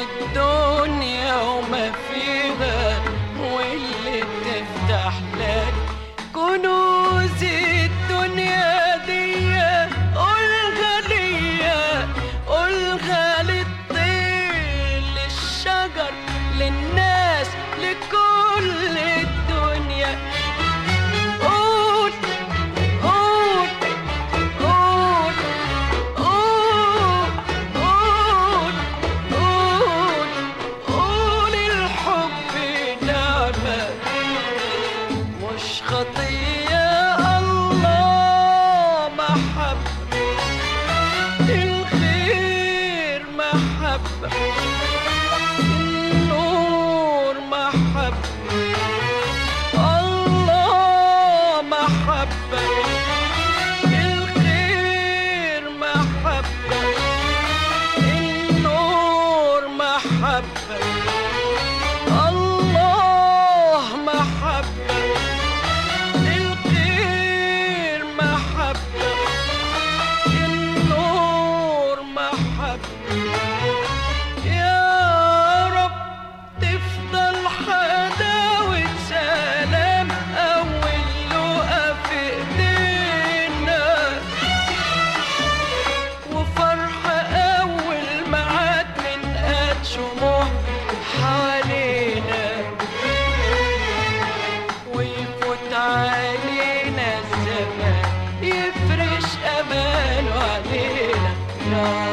الدنيا وما فيها واللي تفتح لك كنوز الدنيا دي قولها ليا قولها للطير للشجر للناس لكل الدنيا قول قول قول قول قول قول قول الحب نعمة مش خطية الله محبة الخير محبة النور محبة الله محبة الخير محبة النور محبة الله محبة الخير محبة النور محبة يا رب تفضل حداوة سلام أول لقا في إيدينا وفرحة أول معاد من قد شموع حوالينا ويفوت علينا الزمان يفرش أمانه علينا يا